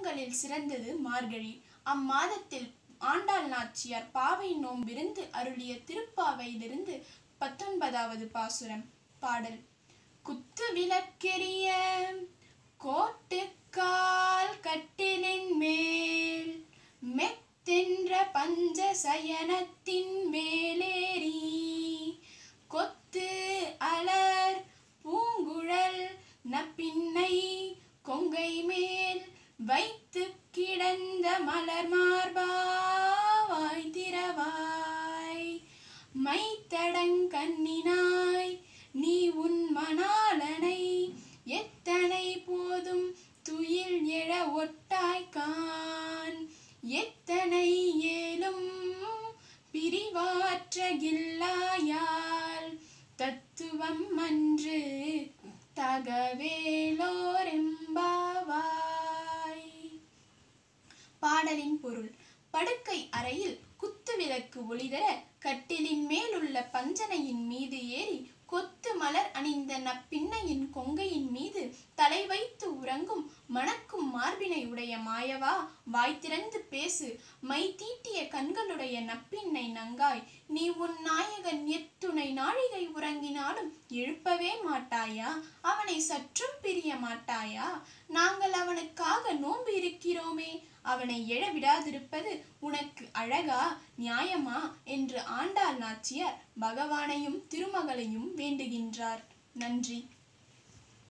மாதங்களில் சிறந்தது மார்கழி அம்மாதத்தில் ஆண்டாள் நாச்சியார் பாவை நோம்பிருந்து அருளிய திருப்பாவையிலிருந்து பத்தொன்பதாவது பாசுரம் பாடல் குத்து விளக்கெரிய கோட்டுக்கால் கட்டிலின் மேல் மெத்தென்ற பஞ்ச சயனத்தின் மேலேறி கொத்து அலர் பூங்குழல் நப்பின்னை கொங்கை மேல் வைத்து கிடந்த மலர் மார்பாவாய் திரவாய் மைத்தடங்கண்ணினாய் நீ உன் மணாளனை எத்தனை போதும் துயில் எழ ஒட்டாய்கான் எத்தனை ஏலும் பிரிவாற்றகில்லாயால் தத்துவம் அன்று தகவேலோரெம்பாவாய் பாடலின் பொருள் படுக்கை அறையில் குத்து விளக்கு ஒளிதர கட்டிலின் மேலுள்ள பஞ்சனையின் மீது ஏறி கொத்து மலர் அணிந்த நப்பின்னையின் கொங்கையின் மீது தலை வைத்து உறங்கும் மணக்கும் மார்பினை உடைய மாயவா வாய் திறந்து பேசு மை தீட்டிய கண்களுடைய நப்பின்னை நங்காய் நீ உன் நாயகன் எத்துணை நாழிகை உறங்கினாலும் எழுப்பவே மாட்டாயா அவனை சற்றும் பிரிய மாட்டாயா நாங்கள் அவனுக்காக நோன்பு இருக்கிறோமே அவனை எழ விடாதிருப்பது உனக்கு அழகா நியாயமா என்று ஆண்டாள் நாச்சியார் பகவானையும் திருமகளையும் வேண்டுகின்றார் நன்றி